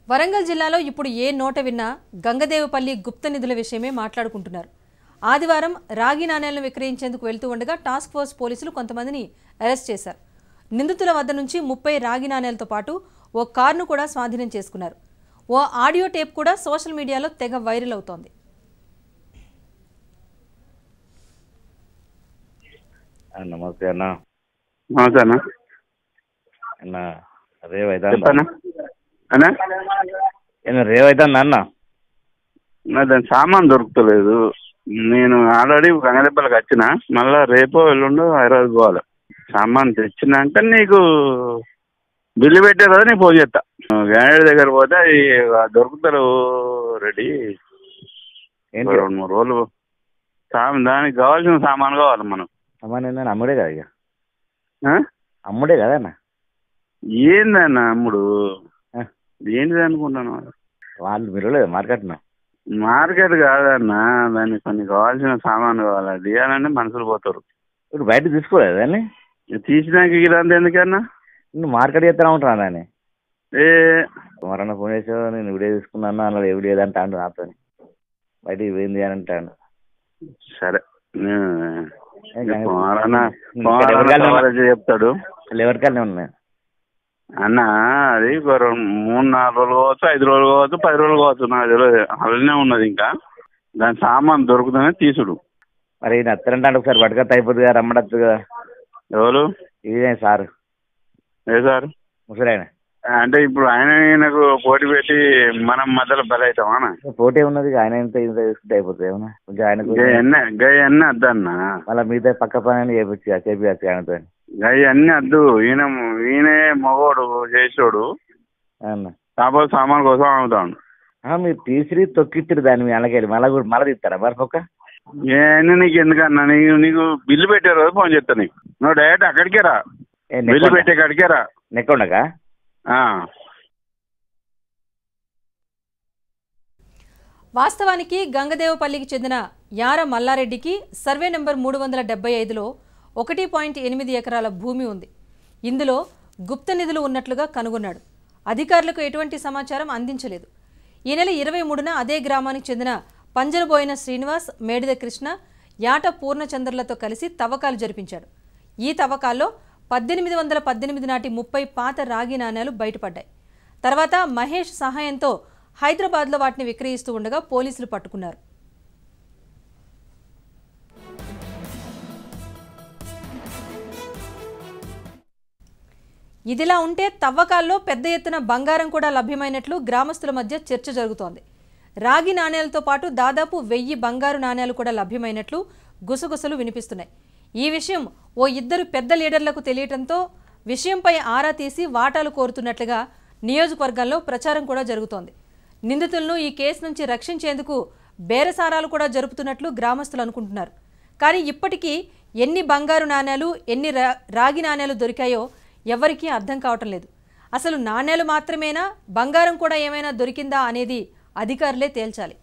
వరంగల్ జిల్లాలో ఇప్పుడు ఏ నోట విన్నా గంగదేవపల్లి గుప్త నిధుల విషయమే మాట్లాడుకుంటున్నారు ఆదివారం రాగి నాణేలను విక్రయించేందుకు వెళ్తూ ఉండగా టాస్క్ ఫోర్స్ పోలీసులు కొంతమందిని అరెస్ట్ చేశారు నిందితుల వద్ద నుంచి ముప్పై రాగి నాణేలతో పాటు ఓ కారును కూడా స్వాధీనం చేసుకున్నారు ఓ ఆడియో టేప్ కూడా సోషల్ మీడియాలో తెగ వైరల్ అవుతోంది ఆ, నమస్తే అన్న నమస్తే అన్న అన్న రేవ్ అవుతా చెప్పన్నా అన్నా రేవ్ అవుతుందా అన్న నా దాని సామాన్ దొరుకుతలేదు నేను ఆల్రెడీ గంగదెబ్బలకు వచ్చిన మళ్ళా రేపో ఎల్లుండో హైదరాబాద్ పోవాలి సామాన్ తెచ్చినాక నీకు బిల్లు పెట్టే కదా నీకు ఫోన్ చేస్తా గంగడి దగ్గర పోతే అవి దొరుకుతారు రెడీ ఏంటి రెండు మూడు రోజులు సామాన్ దానికి కావాల్సిన సామాన్ కావాలి మనం అమ్మ నేను అమ్ముడే కదా ఇక ఆ? అమ్ముడే కదా అన్న ఏందన్న అమ్ముడు ఆ, ఏంటిది అనుకుంటాను వాళ్ళు మీరు లేదు మార్కెట్ను మార్కెట్ కాదన్న దానికి కొన్ని కావాల్సిన సామాన్ కావాలి అది ఇవ్వాలంటే మనుషులు పోతారు ఇప్పుడు బయట తీసుకోలేదు దాన్ని తీసినాక ఇదంతా ఎందుకన్నా నువ్వు మార్కెట్ చేస్తా ఉంటున్నా దాన్ని ఏ మరన్న ఫోన్ చేసావు నేను వీడియో తీసుకున్నాను అన్నాడు ఏ వీడియో అంటాడు నాతో బయటికి పోయింది అని అంటాడు సరే ఏ గంగ- కుమారన్న ఇంకా ఎవరికాళ్ళు కుమారన్న ఉన్నా- కవరేజ్ చెప్తాడు ఎవరికాళ్ళనే ఉన్నాయి అన్న అది ఒక రెండు మూడు నాలుగు రోజులు కావచ్చు ఐదు రోజులు కావచ్చు పది రోజులు కావచ్చు నాకు తెలియదు అలానే ఉన్నది ఇంకా దాని సామాన్ దొరుకుతూనే తీసుడు మరి ఈయన అత్తరంటే ఒకసారి పట్టుకొత్త అయిపోతుంది కదా రమ్మడచ్చు కదా ఎవరు ఇదే సార్ ఏ సార్ ముసలాయన అంటే ఇప్పుడు ఆయన ఈయనకు పోటీ పెట్టి మనం మధ్యలో బలవుతామా పోటీ ఉన్నది ఆయన ఎంత ఇంత తీసుకుంటే అయిపోతుంది ఏమన్నా కొంచెం ఆయనకు గై అన్న గై అన్న అద్దన్న మళ్ళీ మిగతా పక్క పని చేపించి చేపించచ్చు ఆయనతో గై అన్ని అద్దు ఈయన ఈయనే మగోడు చేసోడు అన్న కాకపోతే సామాన్ కోసం అవుతాడు ఆ, మీరు తీసిరి తొక్కిత్తిరి దాన్ని మీ అలాగే మళ్ళీ కూడా మళ్ళీ తీస్తారా మరి పక్క నేను నీకు ఎందుకన్నా నీకు నీకు బిల్లు పెట్టే రోజు ఫోన్ చేస్తా నీకు నువ్వు డైరెక్ట్ అక్కడికే రా ఏ, బిల్లు నెక్కొండ- పెట్టే కాడికే రా నెక్కొండకా ఆ. వాస్తవానికి గంగదేవపల్లికి చెందిన యార మల్లారెడ్డికి సర్వే నెంబర్ మూడు వందల డెబ్బై ఐదులో ఒకటి పాయింట్ ఎనిమిది ఎకరాల భూమి ఉంది ఇందులో గుప్త నిధులు ఉన్నట్లుగా కనుగొన్నాడు అధికారులకు ఎటువంటి సమాచారం అందించలేదు ఈ నెల ఇరవై మూడున అదే గ్రామానికి చెందిన పంజరబోయిన శ్రీనివాస్ మేడిద కృష్ణ యాట పూర్ణచంద్రలతో కలిసి తవ్వకాలు జరిపించాడు ఈ తవ్వకాల్లో పద్దెనిమిది వందల పద్దెనిమిది నాటి ముప్పై పాత రాగి నాణేలు బయటపడ్డాయి తర్వాత మహేష్ సహాయంతో హైదరాబాద్లో వాటిని విక్రయిస్తూ ఉండగా పోలీసులు పట్టుకున్నారు ఇదిలా ఉంటే తవ్వకాల్లో పెద్ద ఎత్తున బంగారం కూడా లభ్యమైనట్లు గ్రామస్తుల మధ్య చర్చ జరుగుతోంది రాగి నాణేలతో పాటు దాదాపు వెయ్యి బంగారు నాణేలు కూడా లభ్యమైనట్లు గుసగుసలు వినిపిస్తున్నాయి ఈ విషయం ఓ ఇద్దరు పెద్ద లీడర్లకు తెలియటంతో విషయంపై ఆరా తీసి వాటాలు కోరుతున్నట్లుగా నియోజకవర్గంలో ప్రచారం కూడా జరుగుతోంది నిందితులను ఈ కేసు నుంచి రక్షించేందుకు బేరసారాలు కూడా జరుపుతున్నట్లు గ్రామస్తులు అనుకుంటున్నారు కానీ ఇప్పటికీ ఎన్ని బంగారు నాణేలు ఎన్ని రా- రాగి నాణేలు దొరికాయో ఎవరికీ అర్థం కావటం లేదు అసలు నాణేలు మాత్రమేనా బంగారం కూడా ఏమైనా దొరికిందా అనేది అధికారులే తేల్చాలి